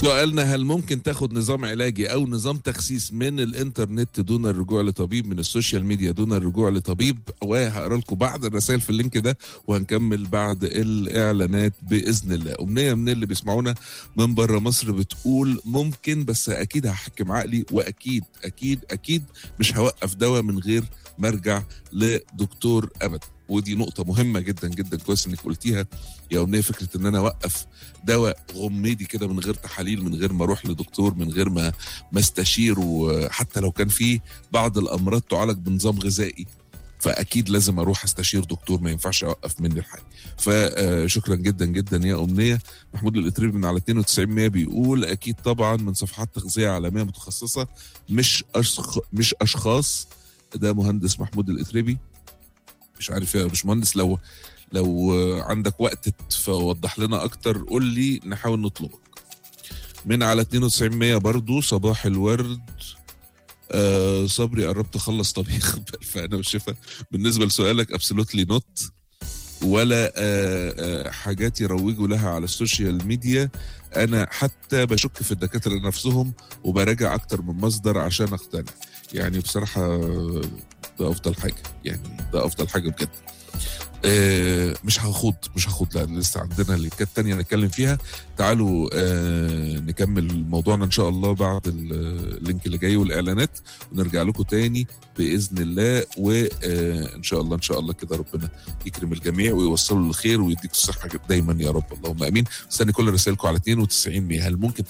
سؤالنا هل ممكن تاخد نظام علاجي او نظام تخسيس من الانترنت دون الرجوع لطبيب من السوشيال ميديا دون الرجوع لطبيب وهقرا لكم بعض الرسائل في اللينك ده وهنكمل بعد الاعلانات باذن الله امنيه من اللي بيسمعونا من بره مصر بتقول ممكن بس اكيد هحكم عقلي واكيد اكيد اكيد مش هوقف دواء من غير ما ارجع لدكتور ابدا ودي نقطة مهمة جدا جدا كويس انك قلتيها يا امنية فكرة ان انا اوقف دواء غميدي كده من غير تحاليل من غير ما اروح لدكتور من غير ما ما استشير وحتى لو كان في بعض الامراض تعالج بنظام غذائي فاكيد لازم اروح استشير دكتور ما ينفعش اوقف مني الحاجه فشكرا جدا جدا يا امنيه محمود الاتريبي من على 92 100 بيقول اكيد طبعا من صفحات تغذيه عالميه متخصصه مش أشخ... مش اشخاص ده مهندس محمود الاتريبي مش عارف يا باشمهندس لو لو عندك وقت فوضح لنا اكتر قول لي نحاول نطلبك من على 92 100 برضو صباح الورد آه صبري قربت اخلص طبيخ فانا والشفا بالنسبه لسؤالك ابسولوتلي نوت ولا آه آه حاجات يروجوا لها على السوشيال ميديا انا حتى بشك في الدكاتره نفسهم وبراجع اكتر من مصدر عشان اقتنع يعني بصراحه ده افضل حاجه يعني ده افضل حاجه بجد آه مش هخوض مش هخوض لا لسه عندنا اللينكات تانية نتكلم فيها تعالوا آه نكمل موضوعنا ان شاء الله بعد اللينك اللي جاي والاعلانات ونرجع لكم تاني باذن الله وان شاء الله ان شاء الله كده ربنا يكرم الجميع ويوصلوا للخير ويديك الصحه دايما يا رب اللهم امين استني كل رسائلكم على 92 100 هل ممكن